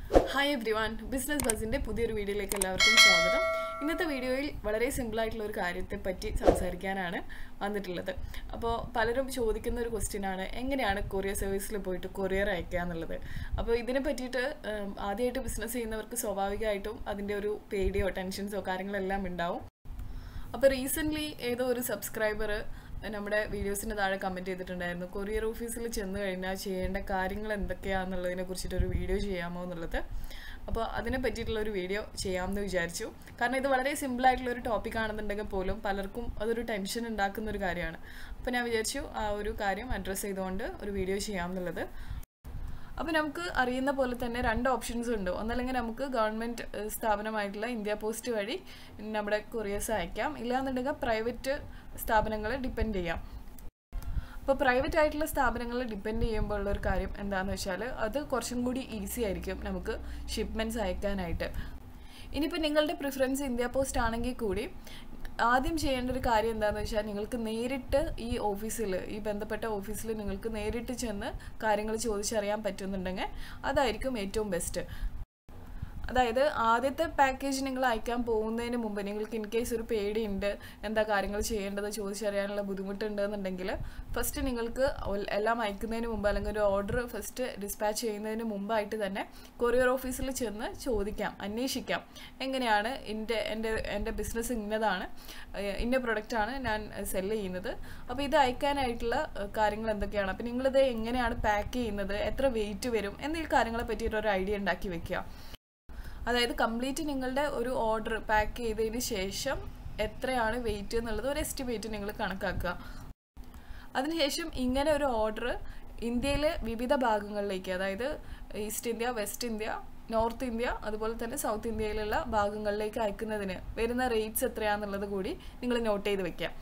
hi everyone business ബസിൻ്റെ പുതിയൊരു വീഡിയോയിലേക്ക് എല്ലാവർക്കും സ്വാഗതം ഇന്നത്തെ വീഡിയോയിൽ വളരെ സിമ്പിളായിട്ടുള്ള ഒരു കാര്യത്തെ പറ്റി സംസാരിക്കാനാണ് വന്നിട്ടുള്ളത് അപ്പോൾ പലരും ചോദിക്കുന്ന ഒരു ക്വസ്റ്റ്യൻ ആണ് എങ്ങനെയാണ് കൊറിയർ സർവീസിൽ പോയിട്ട് കൊറിയർ അയക്കുക എന്നുള്ളത് അപ്പോൾ ഇതിനെ പറ്റിയിട്ട് ഉം, ആദ്യമായിട്ട് ബിസിനസ് ചെയ്യുന്നവർക്ക് സ്വാഭാവികമായിട്ടും അതിൻ്റെ ഒരു പേടിയോ ടെൻഷൻസോ കാര്യങ്ങളെല്ലാം ഉണ്ടാവും അപ്പോൾ റീസെൻ്റ്ലി ഏതോ ഒരു സബ്സ്ക്രൈബർ നമ്മുടെ വീഡിയോസിന് താഴെ കമൻറ്റ് ചെയ്തിട്ടുണ്ടായിരുന്നു കൊറിയർ ഓഫീസിൽ ചെന്ന് കഴിഞ്ഞാൽ ചെയ്യേണ്ട കാര്യങ്ങൾ എന്തൊക്കെയാണെന്നുള്ളതിനെ കുറിച്ചിട്ടൊരു വീഡിയോ ചെയ്യാമോ എന്നുള്ളത് അപ്പോൾ അതിനെ പറ്റിയിട്ടുള്ള ഒരു വീഡിയോ ചെയ്യാമെന്ന് വിചാരിച്ചു കാരണം ഇത് വളരെ സിമ്പിളായിട്ടുള്ള ഒരു ടോപ്പിക് ആണെന്നുണ്ടെങ്കിൽ പോലും പലർക്കും അതൊരു ടെൻഷൻ ഉണ്ടാക്കുന്ന ഒരു കാര്യമാണ് അപ്പോൾ ഞാൻ വിചാരിച്ചു ആ ഒരു കാര്യം അഡ്രസ്സ് ചെയ്തുകൊണ്ട് ഒരു വീഡിയോ ചെയ്യാമെന്നുള്ളത് അപ്പോൾ നമുക്ക് അറിയുന്ന പോലെ തന്നെ രണ്ട് ഓപ്ഷൻസ് ഉണ്ട് ഒന്നല്ലെങ്കിൽ നമുക്ക് ഗവൺമെൻറ് സ്ഥാപനമായിട്ടുള്ള ഇന്ത്യ പോസ്റ്റ് വഴി നമ്മുടെ കൊറിയേഴ്സ് അയക്കാം ഇല്ലാന്നുണ്ടെങ്കിൽ പ്രൈവറ്റ് സ്ഥാപനങ്ങളെ ഡിപ്പെൻഡ് ചെയ്യാം അപ്പോൾ പ്രൈവറ്റ് ആയിട്ടുള്ള സ്ഥാപനങ്ങളെ ഡിപ്പെൻഡ് ചെയ്യുമ്പോൾ ഉള്ള ഒരു കാര്യം എന്താണെന്ന് വെച്ചാൽ അത് കുറച്ചും കൂടി ഈസി ആയിരിക്കും നമുക്ക് ഷിപ്മെൻറ്റ്സ് അയക്കാനായിട്ട് ഇനിയിപ്പോൾ നിങ്ങളുടെ പ്രിഫറൻസ് ഇന്ത്യ പോസ്റ്റ് ആണെങ്കിൽ കൂടി ആദ്യം ചെയ്യേണ്ട ഒരു കാര്യം എന്താണെന്ന് വെച്ചാൽ നിങ്ങൾക്ക് നേരിട്ട് ഈ ഓഫീസിൽ ഈ ബന്ധപ്പെട്ട ഓഫീസിൽ നിങ്ങൾക്ക് നേരിട്ട് ചെന്ന് കാര്യങ്ങൾ ചോദിച്ചറിയാൻ പറ്റുന്നുണ്ടെങ്കിൽ അതായിരിക്കും ഏറ്റവും ബെസ്റ്റ് അതായത് ആദ്യത്തെ പാക്കേജ് നിങ്ങൾ അയക്കാൻ പോകുന്നതിന് മുമ്പ് നിങ്ങൾക്ക് ഇൻ കേസ് ഒരു പേടിയുണ്ട് എന്താ കാര്യങ്ങൾ ചെയ്യേണ്ടത് ചോദിച്ചറിയാനുള്ള ബുദ്ധിമുട്ടുണ്ട് എന്നുണ്ടെങ്കിൽ ഫസ്റ്റ് നിങ്ങൾക്ക് ഒൽ- എല്ലാം അയക്കുന്നതിന് മുമ്പ് അല്ലെങ്കിൽ ഒരു ഓർഡർ ഫസ്റ്റ് ഡിസ്പാച്ച് ചെയ്യുന്നതിന് മുമ്പായിട്ട് തന്നെ കൊറിയർ ഓഫീസിൽ ചെന്ന് ചോദിക്കാം അന്വേഷിക്കാം എങ്ങനെയാണ് എൻ്റെ എൻ്റെ എൻ്റെ ബിസിനസ് ഇന്നതാണ് ഏഹ് ഇന്ന പ്രൊഡക്റ്റാണ് ഞാൻ സെല് ചെയ്യുന്നത് അപ്പോൾ ഇത് അയക്കാനായിട്ടുള്ള ഏഹ് കാര്യങ്ങൾ എന്തൊക്കെയാണ് അപ്പോൾ നിങ്ങളിത് എങ്ങനെയാണ് പാക്ക് ചെയ്യുന്നത് എത്ര വെയിറ്റ് വരും എന്നീ കാര്യങ്ങളെ പറ്റിയിട്ട് ഒരു ഐഡിയ ഉണ്ടാക്കി വെക്കുക അതായത് കംപ്ലീറ്റ് നിങ്ങളുടെ ഒരു ഓർഡർ പാക്ക് ചെയ്തതിന് ശേഷം എത്രയാണ് വെയിറ്റ് എന്നുള്ളത് ഒരു എസ്റ്റിമേറ്റ് നിങ്ങൾ കണക്കാക്കുക അതിനുശേഷം ഇങ്ങനെ ഒരു ഓർഡർ ഇന്ത്യയിലെ വിവിധ ഭാഗങ്ങളിലേക്ക് അതായത് east India west India north India അതുപോലെ തന്നെ സൗത്ത് ഇന്ത്യയിലുള്ള ഭാഗങ്ങളിലേക്ക് അയക്കുന്നതിന് വരുന്ന റേറ്റ്സ് എത്രയാണെന്നുള്ളത് കൂടി നിങ്ങൾ നോട്ട് ചെയ്ത് വെക്കാം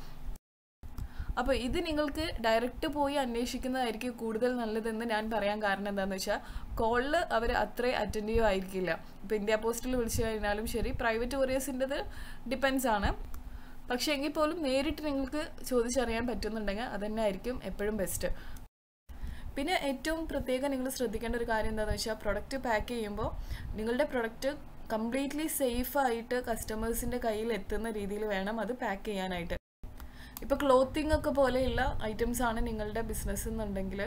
അപ്പോൾ ഇത് നിങ്ങൾക്ക് ഡയറക്റ്റ് പോയി അന്വേഷിക്കുന്നതായിരിക്കും കൂടുതൽ നല്ലതെന്ന് ഞാൻ പറയാൻ കാരണം എന്താണെന്ന് വെച്ചാൽ കോളിൽ അവർ അത്രേ അറ്റൻറ്റീവ് ആയിരിക്കില്ല ഇപ്പോൾ ഇന്ത്യ പോസ്റ്റിൽ വിളിച്ചു കഴിഞ്ഞാലും ശരി പ്രൈവറ്റ് കൊറിയേഴ്സിൻ്റെത് ഡിപ്പെൻസ് ആണ് പക്ഷേ എങ്കിൽ പോലും നേരിട്ട് നിങ്ങൾക്ക് ചോദിച്ചറിയാൻ പറ്റുന്നുണ്ടെങ്കിൽ അതന്നെ ആയിരിക്കും എപ്പോഴും ബെസ്റ്റ് പിന്നെ ഏറ്റവും പ്രത്യേകം നിങ്ങൾ ശ്രദ്ധിക്കേണ്ട ഒരു കാര്യം എന്താണെന്ന് വെച്ചാൽ പ്രൊഡക്റ്റ് പാക്ക് ചെയ്യുമ്പോൾ നിങ്ങളുടെ പ്രൊഡക്റ്റ് കംപ്ലീറ്റ്ലി സേഫായിട്ട് കസ്റ്റമേഴ്സിൻ്റെ കയ്യിൽ എത്തുന്ന രീതിയിൽ വേണം അത് പാക്ക് ചെയ്യാനായിട്ട് ഇപ്പോൾ ക്ലോത്തിങ് ഒക്കെ പോലെയുള്ള ഐറ്റംസ് ആണ് നിങ്ങളുടെ ബിസിനസ് എന്നുണ്ടെങ്കിൽ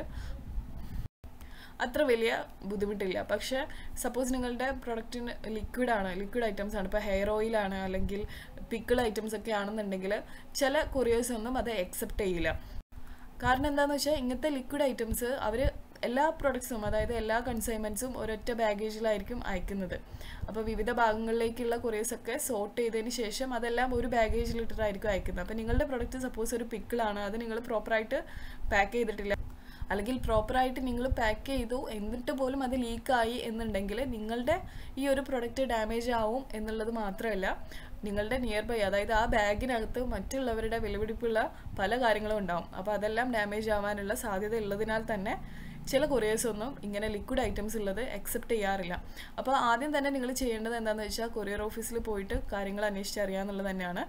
അത്ര വലിയ ബുദ്ധിമുട്ടില്ല പക്ഷേ സപ്പോസ് നിങ്ങളുടെ പ്രൊഡക്റ്റിന് ലിക്വിഡാണ് ലിക്വിഡ് ഐറ്റംസ് ആണ് ഇപ്പോൾ ഹെയർ ഓയിലാണ് അല്ലെങ്കിൽ പിക്കിൾ ഐറ്റംസ് ഒക്കെ ആണെന്നുണ്ടെങ്കിൽ ചില കൊറിയേഴ്സ് ഒന്നും അത് അക്സെപ്റ്റ് ചെയ്യില്ല കാരണം എന്താണെന്ന് വെച്ചാൽ ഇങ്ങനത്തെ ലിക്വിഡ് ഐറ്റംസ് അവർ എല്ലാ പ്രൊഡക്ട്സും അതായത് എല്ലാ കൺസൈൻമെൻറ്റ്സും ഒരൊറ്റ ബാഗേജിലായിരിക്കും അയക്കുന്നത് അപ്പോൾ വിവിധ ഭാഗങ്ങളിലേക്കുള്ള കൊറിയേഴ്സ് ഒക്കെ സോർട്ട് ചെയ്തതിന് ശേഷം അതെല്ലാം ഒരു ബാഗേജിലിട്ടിട്ടായിരിക്കും അയക്കുന്നത് അപ്പോൾ നിങ്ങളുടെ പ്രൊഡക്റ്റ് സപ്പോസ് ഒരു പിക്കിളാണ് അത് നിങ്ങൾ പ്രോപ്പറായിട്ട് പാക്ക് ചെയ്തിട്ടില്ല അല്ലെങ്കിൽ പ്രോപ്പറായിട്ട് നിങ്ങൾ പാക്ക് ചെയ്തു എന്നിട്ട് പോലും അത് ലീക്കായി എന്നുണ്ടെങ്കിൽ നിങ്ങളുടെ ഈ ഒരു പ്രൊഡക്റ്റ് ഡാമേജ് ആവും എന്നുള്ളത് മാത്രമല്ല നിങ്ങളുടെ നിയർ ബൈ അതായത് ആ ബാഗിനകത്ത് മറ്റുള്ളവരുടെ വിലപിടിപ്പുള്ള പല കാര്യങ്ങളും ഉണ്ടാവും അപ്പോൾ അതെല്ലാം ഡാമേജ് ആവാനുള്ള സാധ്യത ഉള്ളതിനാൽ തന്നെ ചില കൊറിയേഴ്സ് ഒന്നും ഇങ്ങനെ ലിക്വിഡ് ഐറ്റംസ് ഉള്ളത് അക്സെപ്റ്റ് ചെയ്യാറില്ല അപ്പോൾ ആദ്യം തന്നെ നിങ്ങൾ ചെയ്യേണ്ടത് എന്താണെന്ന് വെച്ചാൽ കൊറിയർ ഓഫീസിൽ പോയിട്ട് കാര്യങ്ങൾ അന്വേഷിച്ചറിയാന്നുള്ളത് തന്നെയാണ്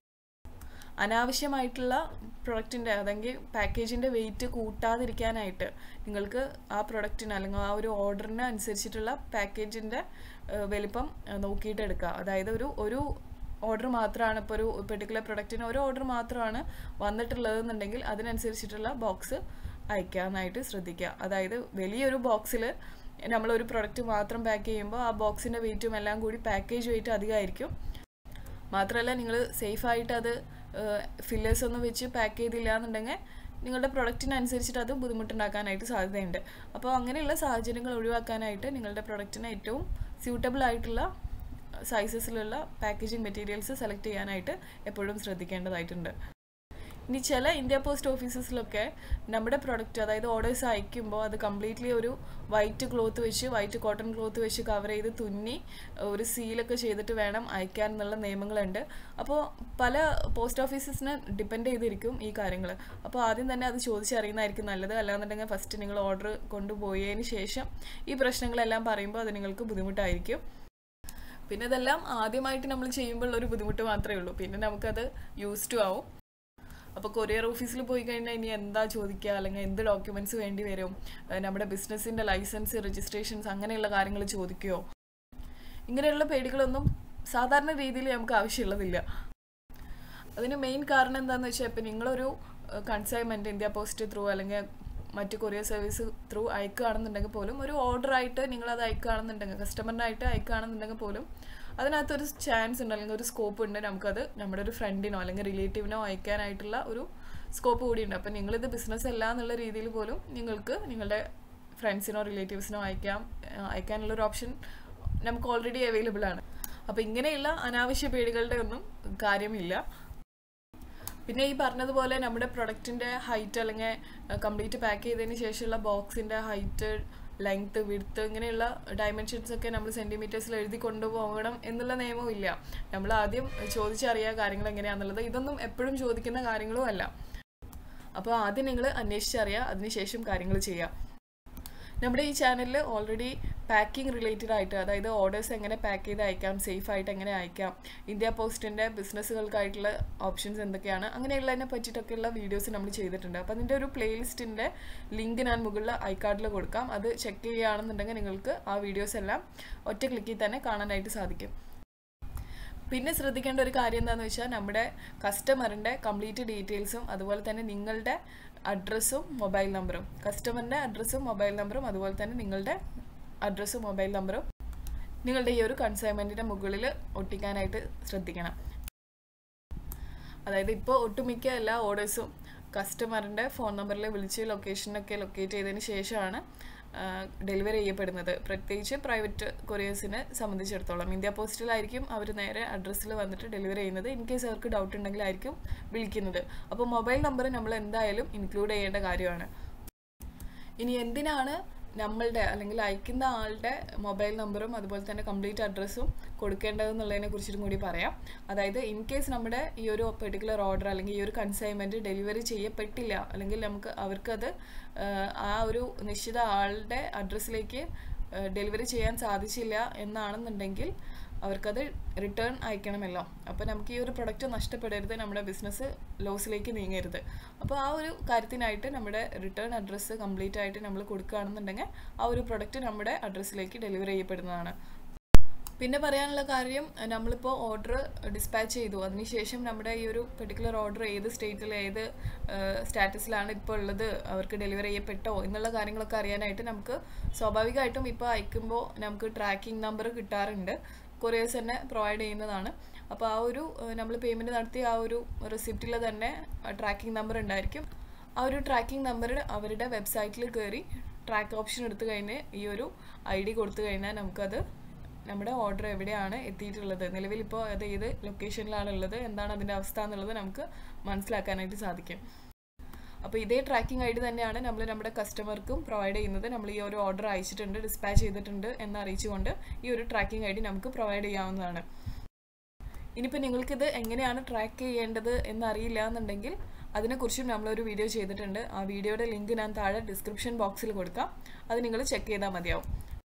അനാവശ്യമായിട്ടുള്ള പ്രൊഡക്റ്റിൻ്റെ അല്ലെങ്കിൽ പാക്കേജിൻ്റെ വെയിറ്റ് കൂട്ടാതിരിക്കാനായിട്ട് നിങ്ങൾക്ക് ആ പ്രൊഡക്റ്റിന് അല്ലെങ്കിൽ ആ ഒരു ഓർഡറിന് അനുസരിച്ചിട്ടുള്ള പാക്കേജിൻ്റെ വലിപ്പം ഏഹ്, നോക്കിയിട്ട് എടുക്കുക അതായത് ഒരു ഒരു ഓർഡർ മാത്രമാണ് ഇപ്പോൾ ഒരു പെർട്ടിക്കുലർ പ്രൊഡക്റ്റിന് ഒരു ഓർഡർ മാത്രമാണ് വന്നിട്ടുള്ളതെന്നുണ്ടെങ്കിൽ അതിനനുസരിച്ചിട്ടുള്ള ബോക്സ് അയക്കാനായിട്ട് ശ്രദ്ധിക്കുക അതായത് വലിയൊരു ബോക്സിൽ നമ്മളൊരു പ്രൊഡക്റ്റ് മാത്രം പാക്ക് ചെയ്യുമ്പോൾ ആ ബോക്സിൻ്റെ വെയിറ്റും എല്ലാം കൂടി പാക്കേജ് വെയിറ്റ് അധികമായിരിക്കും മാത്രമല്ല നിങ്ങൾ സേഫായിട്ട് അത് ഫില്ലേഴ്സ് ഒന്നും വെച്ച് പാക്ക് ചെയ്തില്ല എന്നുണ്ടെങ്കിൽ നിങ്ങളുടെ പ്രൊഡക്റ്റിനനുസരിച്ചിട്ട് അത് ബുദ്ധിമുട്ടുണ്ടാക്കാനായിട്ട് സാധ്യതയുണ്ട് അപ്പോൾ അങ്ങനെയുള്ള സാഹചര്യങ്ങൾ ഒഴിവാക്കാനായിട്ട് നിങ്ങളുടെ പ്രൊഡക്റ്റിന് ഏറ്റവും സ്യൂട്ടബിൾ ആയിട്ടുള്ള സൈസസിലുള്ള പാക്കേജിങ് മെറ്റീരിയൽസ് സെലക്ട് ചെയ്യാനായിട്ട് എപ്പോഴും ശ്രദ്ധിക്കേണ്ടതായിട്ടുണ്ട് ഇനി ചില ഇന്ത്യ പോസ്റ്റ് ഓഫീസസിലൊക്കെ നമ്മുടെ പ്രൊഡക്റ്റ് അതായത് ഓർഡേഴ്സ് അയക്കുമ്പോൾ അത് കംപ്ലീറ്റ്ലി ഒരു വൈറ്റ് ക്ലോത്ത് വെച്ച് വൈറ്റ് കോട്ടൺ ക്ലോത്ത് വെച്ച് കവർ ചെയ്ത് തുന്നി ഒരു സീലൊക്കെ ചെയ്തിട്ട് വേണം അയക്കാൻ എന്നുള്ള നിയമങ്ങളുണ്ട് അപ്പോൾ പല പോസ്റ്റ് ഓഫീസസിനെ ഡിപ്പെൻഡ് ചെയ്തിരിക്കും ഈ കാര്യങ്ങൾ അപ്പോൾ ആദ്യം തന്നെ അത് ചോദിച്ചറിയുന്നതായിരിക്കും നല്ലത് അല്ലാന്നുണ്ടെങ്കിൽ ഫസ്റ്റ് നിങ്ങൾ ഓർഡർ കൊണ്ടുപോയതിന് ശേഷം ഈ പ്രശ്നങ്ങളെല്ലാം പറയുമ്പോൾ അത് നിങ്ങൾക്ക് ബുദ്ധിമുട്ടായിരിക്കും പിന്നെ ഇതെല്ലാം ആദ്യമായിട്ട് നമ്മൾ ചെയ്യുമ്പോൾ ഒരു ബുദ്ധിമുട്ട് മാത്രമേ ഉള്ളൂ പിന്നെ നമുക്കത് യൂസ് ടു ആവും അപ്പോൾ കൊറിയർ ഓഫീസിൽ പോയി കഴിഞ്ഞാൽ ഇനി എന്താ ചോദിക്കുക അല്ലെങ്കിൽ എന്ത് ഡോക്യുമെൻറ്റ്സ് വേണ്ടി വരും ഏഹ് നമ്മുടെ ബിസിനസ്സിൻ്റെ ലൈസൻസ് രജിസ്ട്രേഷൻസ് അങ്ങനെയുള്ള കാര്യങ്ങൾ ചോദിക്കുകയോ ഇങ്ങനെയുള്ള പേടികളൊന്നും സാധാരണ രീതിയിൽ നമുക്ക് ആവശ്യമുള്ളതില്ല അതിന് മെയിൻ കാരണം എന്താണെന്ന് വെച്ചാൽ ഇപ്പം നിങ്ങളൊരു കൺസൈൻമെൻറ്റ് ഇന്ത്യ പോസ്റ്റ് ത്രൂ അല്ലെങ്കിൽ മറ്റ് കൊറിയർ സർവീസ് ത്രൂ അയക്കുകയാണെന്നുണ്ടെങ്കിൽ പോലും ഒരു ഓർഡർ ആയിട്ട് നിങ്ങളത് അയക്കുകയാണെന്നുണ്ടെങ്കിൽ കസ്റ്റമറിനായിട്ട് അയക്കുകയാണെന്നുണ്ടെങ്കിൽ പോലും അതിനകത്തൊരു ചാൻസ് ഉണ്ട് അല്ലെങ്കിൽ ഒരു സ്കോപ്പ് ഉണ്ട് നമുക്കത് നമ്മുടെ ഒരു ഫ്രണ്ടിനോ അല്ലെങ്കിൽ റിലേറ്റീവിനോ അയക്കാനായിട്ടുള്ള ഒരു സ്കോപ്പ് കൂടിയുണ്ട് അപ്പം നിങ്ങളിത് ബിസിനസ് അല്ല എന്നുള്ള രീതിയിൽ പോലും നിങ്ങൾക്ക് നിങ്ങളുടെ ഫ്രണ്ട്സിനോ റിലേറ്റീവ്സിനോ അയക്കാം ഏഹ് അയക്കാനുള്ള ഒരു ഓപ്ഷൻ നമുക്ക് ഓൾറെഡി അവൈലബിൾ ആണ് അപ്പോൾ ഇങ്ങനെയുള്ള അനാവശ്യ പേടികളുടെ ഒന്നും കാര്യമില്ല പിന്നെ ഈ പറഞ്ഞതുപോലെ നമ്മുടെ പ്രൊഡക്റ്റിൻ്റെ ഹൈറ്റ് അല്ലെങ്കിൽ കംപ്ലീറ്റ് പാക്ക് ചെയ്തതിന് ശേഷമുള്ള ബോക്സിൻ്റെ ഹൈറ്റ് ലെങ്ത്ത് വിഡ്ത്ത് ഇങ്ങനെയുള്ള ഡയമെൻഷൻസ് ഒക്കെ നമ്മൾ സെൻറ്റിമീറ്റേഴ്സിൽ എഴുതി കൊണ്ടുപോകണം എന്നുള്ള നിയമവും ഇല്ല നമ്മൾ ആദ്യം ചോദിച്ചറിയുക കാര്യങ്ങൾ എങ്ങനെയാണെന്നുള്ളത് ഇതൊന്നും എപ്പോഴും ചോദിക്കുന്ന കാര്യങ്ങളും അല്ല അപ്പോൾ ആദ്യം നിങ്ങൾ അന്വേഷിച്ചറിയുക അതിനുശേഷം കാര്യങ്ങൾ ചെയ്യുക നമ്മുടെ ഈ ചാനലിൽ ഓൾറെഡി പാക്കിംഗ് റിലേറ്റഡ് ആയിട്ട് അതായത് ഓർഡേഴ്സ് എങ്ങനെ പാക്ക് ചെയ്ത് അയക്കാം സേഫ് ആയിട്ട് എങ്ങനെ അയക്കാം ഇന്ത്യ പോസ്റ്റിൻ്റെ ബിസിനസ്സുകൾക്കായിട്ടുള്ള ഓപ്ഷൻസ് എന്തൊക്കെയാണ് അങ്ങനെയുള്ളതിനെ പറ്റിയിട്ടൊക്കെയുള്ള വീഡിയോസ് നമ്മൾ ചെയ്തിട്ടുണ്ട് അപ്പോൾ അതിൻ്റെ ഒരു പ്ലേലിസ്റ്റിൻ്റെ ലിങ്ക് ഞാൻ മുകളിൽ ഐക്കാർഡിൽ കൊടുക്കാം അത് ചെക്ക് ചെയ്യുകയാണെന്നുണ്ടെങ്കിൽ നിങ്ങൾക്ക് ആ വീഡിയോസ് എല്ലാം ഒറ്റ ക്ലിക്കിൽ തന്നെ കാണാനായിട്ട് സാധിക്കും പിന്നെ ശ്രദ്ധിക്കേണ്ട ഒരു കാര്യം എന്താണെന്ന് വെച്ചാൽ നമ്മുടെ കസ്റ്റമറിൻ്റെ കംപ്ലീറ്റ് ഡീറ്റെയിൽസും അതുപോലെ തന്നെ നിങ്ങളുടെ അഡ്രസ്സും മൊബൈൽ നമ്പറും കസ്റ്റമറിൻ്റെ അഡ്രസ്സും മൊബൈൽ നമ്പറും അതുപോലെ തന്നെ നിങ്ങളുടെ അഡ്രസ്സും മൊബൈൽ നമ്പറും നിങ്ങളുടെ ഈ ഒരു കൺസൈൻമെൻറ്റിൻ്റെ മുകളിൽ ഒട്ടിക്കാനായിട്ട് ശ്രദ്ധിക്കണം അതായത് ഇപ്പോൾ ഒട്ടുമിക്ക എല്ലാ ഓർഡേഴ്സും കസ്റ്റമറിൻ്റെ ഫോൺ നമ്പറിൽ വിളിച്ച് ലൊക്കേഷനൊക്കെ ലൊക്കേറ്റ് ചെയ്തതിന് ശേഷമാണ് ഡെലിവറി ചെയ്യപ്പെടുന്നത് പ്രത്യേകിച്ച് പ്രൈവറ്റ് കൊറിയേഴ്സിനെ സംബന്ധിച്ചിടത്തോളം ഇന്ത്യ പോസ്റ്റിലായിരിക്കും അവർ നേരെ അഡ്രസ്സിൽ വന്നിട്ട് ഡെലിവറി ചെയ്യുന്നത് ഇൻ കേസ് അവർക്ക് ഡൗട്ട് ഉണ്ടെങ്കിലായിരിക്കും വിളിക്കുന്നത് അപ്പോൾ മൊബൈൽ നമ്പർ നമ്മൾ എന്തായാലും ഇൻക്ലൂഡ് ചെയ്യേണ്ട കാര്യമാണ് ഇനി എന്തിനാണ് നമ്മളുടെ അല്ലെങ്കിൽ അയക്കുന്ന ആളുടെ മൊബൈൽ നമ്പറും അതുപോലെ തന്നെ കംപ്ലീറ്റ് അഡ്രസ്സും കൊടുക്കേണ്ടതെന്നുള്ളതിനെ കുറിച്ചിട്ടും കൂടി പറയാം അതായത് ഇൻ കേസ് നമ്മുടെ ഈ ഒരു പെർട്ടിക്കുലർ ഓർഡർ അല്ലെങ്കിൽ ഈ ഒരു കൺസൈൻമെൻറ്റ് ഡെലിവറി ചെയ്യപ്പെട്ടില്ല അല്ലെങ്കിൽ നമുക്ക് അവർക്കത് ആ ഒരു നിശ്ചിത ആളുടെ അഡ്രസ്സിലേക്ക് ഡെലിവറി ചെയ്യാൻ സാധിച്ചില്ല എന്നാണെന്നുണ്ടെങ്കിൽ അവർക്കത് റിട്ടേൺ അയക്കണമല്ലോ അപ്പോൾ നമുക്ക് ഈ ഒരു പ്രൊഡക്റ്റ് നഷ്ടപ്പെടരുത് നമ്മുടെ ബിസിനസ് ലോസിലേക്ക് നീങ്ങരുത് അപ്പോൾ ആ ഒരു കാര്യത്തിനായിട്ട് നമ്മുടെ റിട്ടേൺ അഡ്രസ്സ് കംപ്ലീറ്റ് ആയിട്ട് നമ്മൾ കൊടുക്കുകയാണെന്നുണ്ടെങ്കിൽ ആ ഒരു പ്രൊഡക്റ്റ് നമ്മുടെ അഡ്രസ്സിലേക്ക് ഡെലിവറി ചെയ്യപ്പെടുന്നതാണ് പിന്നെ പറയാനുള്ള കാര്യം നമ്മളിപ്പോൾ ഓർഡർ ഡിസ്പാച്ച് ചെയ്തു അതിനുശേഷം നമ്മുടെ ഈ ഒരു പെർട്ടിക്കുലർ ഓർഡർ ഏത് സ്റ്റേറ്റിൽ ഏത് സ്റ്റാറ്റസിലാണ് ഇപ്പോൾ ഉള്ളത് അവർക്ക് ഡെലിവറി ചെയ്യപ്പെട്ടോ എന്നുള്ള കാര്യങ്ങളൊക്കെ അറിയാനായിട്ട് നമുക്ക് സ്വാഭാവികമായിട്ടും ഇപ്പോൾ അയക്കുമ്പോൾ നമുക്ക് ട്രാക്കിംഗ് നമ്പർ കിട്ടാറുണ്ട് കൊറിയേഴ്സ് തന്നെ പ്രൊവൈഡ് ചെയ്യുന്നതാണ് അപ്പോൾ ആ ഒരു നമ്മൾ പേയ്മെൻറ്റ് നടത്തിയ ആ ഒരു റെസിപ്റ്റിൽ തന്നെ ട്രാക്കിംഗ് നമ്പർ ഉണ്ടായിരിക്കും ആ ഒരു ട്രാക്കിംഗ് നമ്പർ അവരുടെ വെബ്സൈറ്റിൽ കയറി ട്രാക്ക് ഓപ്ഷൻ എടുത്തു കഴിഞ്ഞ് ഈ ഒരു ഐ ഡി കൊടുത്തു കഴിഞ്ഞാൽ നമുക്കത് നമ്മുടെ ഓർഡർ എവിടെയാണ് എത്തിയിട്ടുള്ളത് നിലവിൽ ഇപ്പോൾ അത് ഏത് ലൊക്കേഷനിലാണ് ഉള്ളത് എന്താണ് അതിൻ്റെ അവസ്ഥ എന്നുള്ളത് നമുക്ക് മനസ്സിലാക്കാനായിട്ട് സാധിക്കും അപ്പോൾ ഇതേ ട്രാക്കിംഗ് ഐ ഡി തന്നെയാണ് നമ്മൾ നമ്മുടെ കസ്റ്റമർക്കും പ്രൊവൈഡ് ചെയ്യുന്നത് നമ്മൾ ഈ ഒരു ഓർഡർ അയച്ചിട്ടുണ്ട് ഡിസ്പാച്ച് ചെയ്തിട്ടുണ്ട് എന്ന് അറിയിച്ചുകൊണ്ട് ഈ ഒരു ട്രാക്കിംഗ് ഐ ഡി നമുക്ക് പ്രൊവൈഡ് ചെയ്യാവുന്നതാണ് ഇനിയിപ്പോൾ നിങ്ങൾക്കിത് എങ്ങനെയാണ് ട്രാക്ക് ചെയ്യേണ്ടത് എന്നറിയില്ല എന്നുണ്ടെങ്കിൽ അതിനെക്കുറിച്ചും നമ്മളൊരു വീഡിയോ ചെയ്തിട്ടുണ്ട് ആ വീഡിയോയുടെ ലിങ്ക് ഞാൻ താഴെ ഡിസ്ക്രിപ്ഷൻ ബോക്സിൽ കൊടുക്കാം അത് നിങ്ങൾ ചെക്ക് ചെയ്താൽ മതിയാവും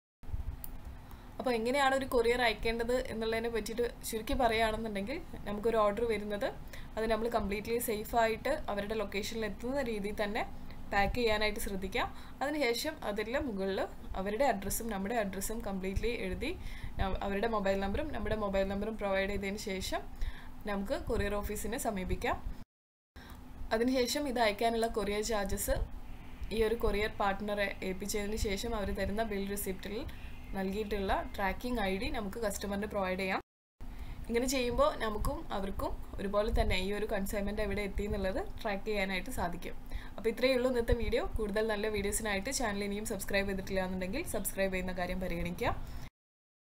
അപ്പോൾ എങ്ങനെയാണ് ഒരു കൊറിയർ അയക്കേണ്ടത് എന്നുള്ളതിനെ പറ്റിയിട്ട് ചുരുക്കി പറയുകയാണെന്നുണ്ടെങ്കിൽ നമുക്കൊരു ഓർഡർ വരുന്നത് അത് നമ്മൾ കംപ്ലീറ്റ്ലി സേഫായിട്ട് അവരുടെ ലൊക്കേഷനിൽ എത്തുന്ന രീതിയിൽ തന്നെ പാക്ക് ചെയ്യാനായിട്ട് ശ്രദ്ധിക്കാം അതിനുശേഷം അതിൻ്റെ മുകളിൽ അവരുടെ അഡ്രസ്സും നമ്മുടെ അഡ്രസ്സും കംപ്ലീറ്റ്ലി എഴുതി അവരുടെ മൊബൈൽ നമ്പറും നമ്മുടെ മൊബൈൽ നമ്പറും പ്രൊവൈഡ് ചെയ്തതിന് ശേഷം നമുക്ക് കൊറിയർ ഓഫീസിനെ സമീപിക്കാം അതിനുശേഷം ഇത് അയക്കാനുള്ള കൊറിയർ ചാർജസ് ഈ ഒരു കൊറിയർ പാർട്ട്ണറെ ഏൽപ്പിച്ചതിന് ശേഷം അവർ തരുന്ന ബിൽ റിസിപ്റ്റിൽ നൽകിയിട്ടുള്ള ട്രാക്കിംഗ് ഐ ഡി നമുക്ക് കസ്റ്റമറിന് പ്രൊവൈഡ് ചെയ്യാം ഇങ്ങനെ ചെയ്യുമ്പോൾ നമുക്കും അവർക്കും ഒരുപോലെ തന്നെ ഈ ഒരു കൺസൈൻമെൻറ്റ് എവിടെ എത്തി എന്നുള്ളത് ട്രാക്ക് ചെയ്യാനായിട്ട് സാധിക്കും അപ്പോൾ ഇത്രയേ ഉള്ളൂ ഇന്നത്തെ വീഡിയോ കൂടുതൽ നല്ല വീഡിയോസിനായിട്ട് ചാനൽ ഇനിയും സബ്സ്ക്രൈബ് ചെയ്തിട്ടില്ല എന്നുണ്ടെങ്കിൽ സബ്സ്ക്രൈബ് ചെയ്യുന്ന കാര്യം പരിഗണിക്കുക